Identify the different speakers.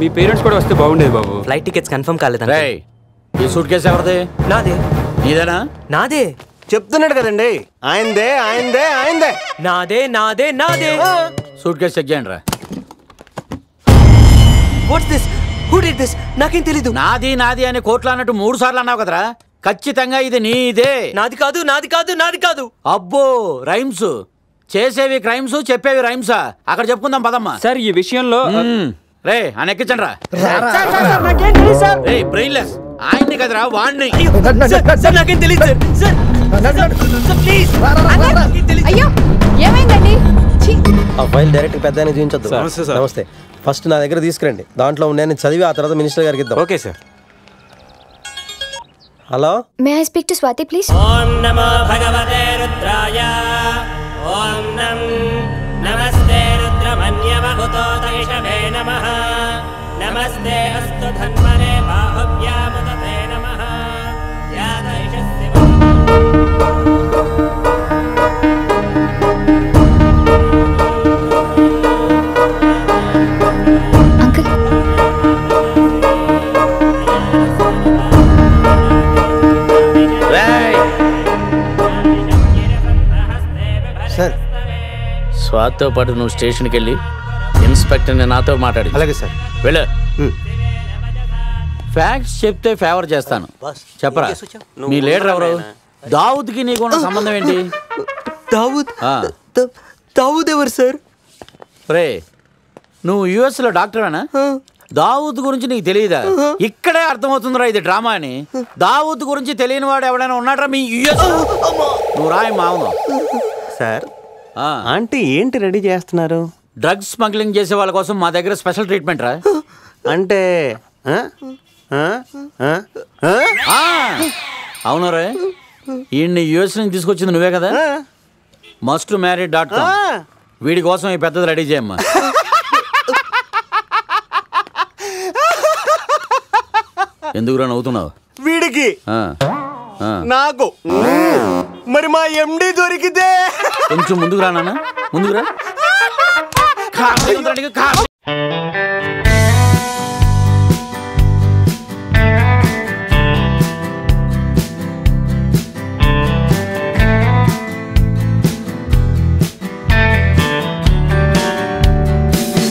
Speaker 1: మీ parents కూడా వస్తే బాగుండేది బాబు
Speaker 2: ఫ్లైట్ టికెట్స్ కన్ఫర్మ్ కాలేదు uncle.
Speaker 3: రేయ్ ఈ సూట్ కేసు ఎవరిది
Speaker 2: నాదే
Speaker 3: నీదేనా
Speaker 2: నాదే
Speaker 4: చెప్తున్నాడు కదండి ఆయనదే ఆయనదే ఆయనదే
Speaker 2: నాదే నాదే నాదే
Speaker 3: సూట్ కేసు చెక్ చేయండి రా
Speaker 2: what's this who did this నాకేం తెలీదు
Speaker 3: నాది నాది అని కోట్లు అన్నట్టు మూడు సార్లు అన్నావు కదరా ఖచ్చితంగా ఇది నీదే
Speaker 2: నాది కాదు నాది కాదు నాది కాదు
Speaker 3: అబ్బో రైమ్స్ చేసేవి క్రైమ్స్ చెప్పేవి రైమ్సా అక్కడ చెప్పుకుందాం పదమ్మా
Speaker 1: సార్ ఈ విషయంలో
Speaker 3: మ్మ్. రే అని ఎక్కించండి రా రే బ్రెయిన్లెస్ ఆయన్ని కదరా వాణ్ణి
Speaker 2: సార్, సార్ నాకేం తెలియదు sir sir sir, sir please నాకేం తెలీదు.
Speaker 5: అయ్యో ఏమైందండి ఛీ,
Speaker 4: ఆ ఫైల్ డైరెక్ట్ పెద్ద ఆయన చూపించొద్దు
Speaker 1: నమస్తే సార్.
Speaker 4: నమస్తే ఫస్ట్ నా దగ్గర తీసుకురండి దాంట్లో నేను చదివి ఆ తర్వాత మినిస్టర్ గారికి ఇద్దాం
Speaker 1: okay sir
Speaker 4: hello
Speaker 5: may I speak to Swathi please
Speaker 2: ఓం నమో భగవతే రుద్రాయ ఓం నం నమస్తే రుద్రమన్యవహుతో తైషవే నమః నమస్తే అస్తు ధన్వనే బాహువ్యాముదతే నమః యా తైషస్య
Speaker 5: అంకుల్
Speaker 4: సార్
Speaker 3: స్వాతితో పాటు నువ్వు స్టేషన్కి వెళ్ళి ఇన్స్పెక్టర్ని నాతో మాట్లాడి
Speaker 4: అలాగే సార్
Speaker 3: వెళ్ళు ఫ్యాక్ట్స్ చెప్తే ఫేవర్ చేస్తాను చెప్పరా మీ లీడర్ ఎవరు దావుద్కి నీకున్న సంబంధం ఏంటి
Speaker 2: దావూద్
Speaker 3: ఆ,
Speaker 2: దా- దావూద్ ఎవరు సార్
Speaker 3: రే నువ్వు యుఎస్ లో డాక్టరేనా దావూద్ గురించి నీకు తెలియదా ఇక్కడే అర్థమవుతుందిరా ఇది డ్రామా అని దావూద్ గురించి తెలియని వాడు ఎవడైనా ఉన్నాడ్రా మీ యుఎస్ నువ్వు రాయి మావును
Speaker 4: సార్ ఆంటీ ఏంటి రెడీ చేస్తున్నారు
Speaker 3: డ్రగ్స్ స్మగ్లింగ్ చేసే వాళ్ళ కోసం మా దగ్గర స్పెషల్ ట్రీట్మెంట్ రా
Speaker 4: అంటే ఆ? ఆ? ఆ? ఆ?
Speaker 3: ఆ, అవును రే ఈయన్ని యుఎస్ నుంచి తీసుకొచ్చింది నువ్వే కదా మస్ట్ మ్యారీ డాట్ కామ్ వీడి కోసం ఈ పెద్దది రెడీ చేయమ్మా ఎందుకురా నవ్వుతున్నావు
Speaker 4: వీడికి
Speaker 3: ఆ, ఆ.
Speaker 4: నాకు మరి మా ఎండి దొరికితే
Speaker 3: కొంచెం ముందుకు రా నాన్న ముందుకు రా ఖాళీ ఉందండి, ఖాళీ